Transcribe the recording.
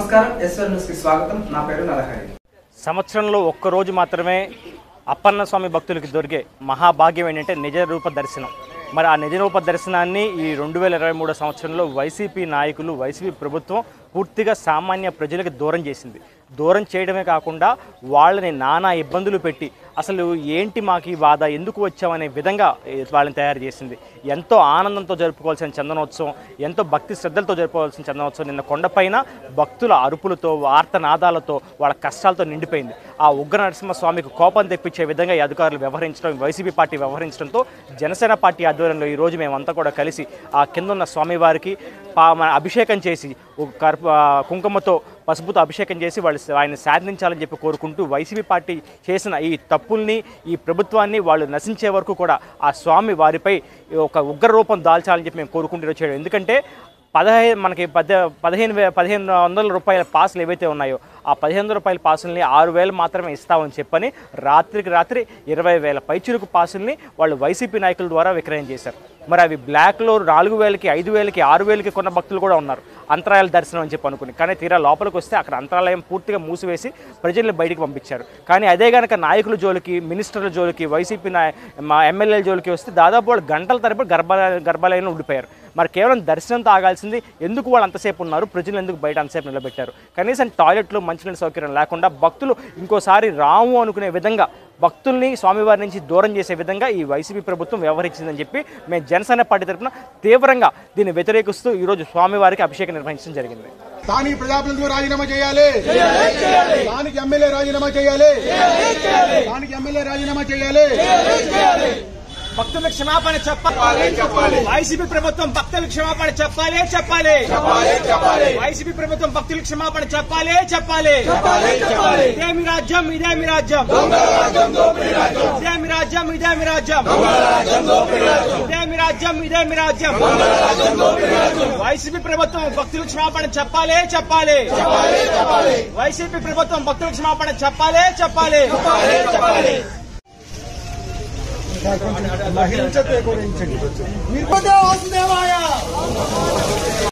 నమస్కారం ఎస్వర్ న్యూస్ కి స్వాగతం నా పేరు నరహరి సంవత్సరంలో ఒక్క రోజు మాత్రమే అప్పన్న స్వామి భక్తులకి దొరికే మహాభాగ్యం ఏంటంటే నిజ రూప దర్శనం మరి ఆ నిజ రూప దర్శనాన్ని ఈ రెండు వేల ఇరవై మూడో సంవత్సరంలో వైసీపీ నాయకులు వైసీపీ ప్రభుత్వం పూర్తిగా సామాన్య ప్రజలకు దూరం చేసింది దూరం చేయడమే కాకుండా వాళ్ళని నానా ఇబ్బందులు పెట్టి అసలు ఏంటి మాకు ఈ బాధ ఎందుకు వచ్చామనే విధంగా ఏ, వాళ్ళని తయారు చేసింది ఎంతో ఆనందంతో జరుపుకోవాల్సిన చందనోత్సవం ఎంతో భక్తి శ్రద్ధలతో జరుపుకోవాల్సిన చందనోత్సవం నిన్న కొండపైన భక్తుల అరుపులతో ఆర్తనాదాలతో వాళ్ళ కష్టాలతో నిండిపోయింది ఆ ఉగ్ర నరసింహస్వామికి కోపం తెప్పించే విధంగా ఈ అధికారులు వ్యవహరించడం వైసీపీ పార్టీ వ్యవహరించడంతో జనసేన పార్టీ ఆధ్వర్యంలో ఈరోజు మేమంతా కూడా కలిసి ఆ కింద ఉన్న స్వామివారికి పా- మన అభిషేకం చేసి ఒక కర్ప కుంకుమతో పసుపుతో అభిషేకం చేసి వాళ్ళు ఆయన సాధించాలని చెప్పి కోరుకుంటూ వైసీపీ పార్టీ చేసిన ఈ తప్పుల్ని ఈ ప్రభుత్వాన్ని వాళ్ళు నశించే వరకు కూడా ఆ స్వామి వారిపై ఒక ఉగ్ర రూపం దాల్చాలని చెప్పి మేము కోరుకుంటూ వచ్చాడు ఎందుకంటే పదహైదు మనకి పద పదిహేను వే పదిహేను వందల రూపాయల పాసులు ఏవైతే ఉన్నాయో ఆ పదిహేను వందల రూపాయల పాసుల్ని ఆరు వేలు మాత్రమే ఇస్తామని చెప్పని రాత్రికి రాత్రి ఇరవై వేల పైచురుకు పాసుల్ని వాళ్ళు వైసీపీ నాయకుల ద్వారా విక్రయం చేశారు మరి అవి బ్లాక్లో నాలుగు వేలకి ఐదు వేలకి ఆరు వేలకి కొన్న భక్తులు కూడా ఉన్నారు అంతరాయాల దర్శనం అని చెప్పి అనుకుని కానీ తీరా లోపలికి వస్తే అక్కడ అంతరాలయం పూర్తిగా మూసివేసి ప్రజల్ని బయటికి పంపించారు కానీ అదే కనుక నాయకుల జోలికి మినిస్టర్ల జోలికి వైసీపీ నాయ మా ఎమ్మెల్యేల జోలికి వస్తే దాదాపు వాళ్ళు గంటల తరబడి గర్భాలయ గర్భాలయంలో ఉండిపోయారు మరి కేవలం దర్శనంతో ఆగాల్సింది ఎందుకు వాళ్ళు అంతసేపు ఉన్నారు ప్రజలు ఎందుకు బయట అంతసేపు నిలబెట్టారు కనీసం టాయిలెట్లు మంచినీళ్ళ సౌకర్యం లేకుండా భక్తులు ఇంకోసారి రాము అనుకునే విధంగా భక్తుల్ని స్వామివారి నుంచి దూరం చేసే విధంగా ఈ వైసీపీ ప్రభుత్వం వ్యవహరించిందని చెప్పి మేము జనసేన పార్టీ తరఫున తీవ్రంగా దీన్ని వ్యతిరేకిస్తూ ఈరోజు స్వామివారికి అభిషేకం నిర్వహించడం జరిగింది స్థానిక ప్రజాప్రతినిధులు రాజీనామా చేయాలి స్థానిక ఎమ్మెల్యే రాజీనామా చేయాలి స్థానిక ఎమ్మెల్యే రాజీనామా చేయాలి భక్తులకు క్షమాపణ చెప్పాలి వైసీపీ ప్రభుత్వం భక్తులకు క్షమాపణ చెప్పాలి చెప్పాలి వైసీపీ ప్రభుత్వం భక్తులకు క్షమాపణ చెప్పాలి చెప్పాలి ఇదే మీ రాజ్యం ఇదే మీ రాజ్యం ఇదే మీ రాజ్యం ఇదే మీ రాజ్యం ఇదే మీ రాజ్యం ఇదే మీ రాజ్యం వైసీపీ ప్రభుత్వం భక్తులకు క్షమాపణ చెప్పాలి చెప్పాలి వైసీపీ ప్రభుత్వం భక్తులకు క్షమాపణ చెప్పాలి చెప్పాలి చెప్పాలి మహిళ వాసుదేవాయ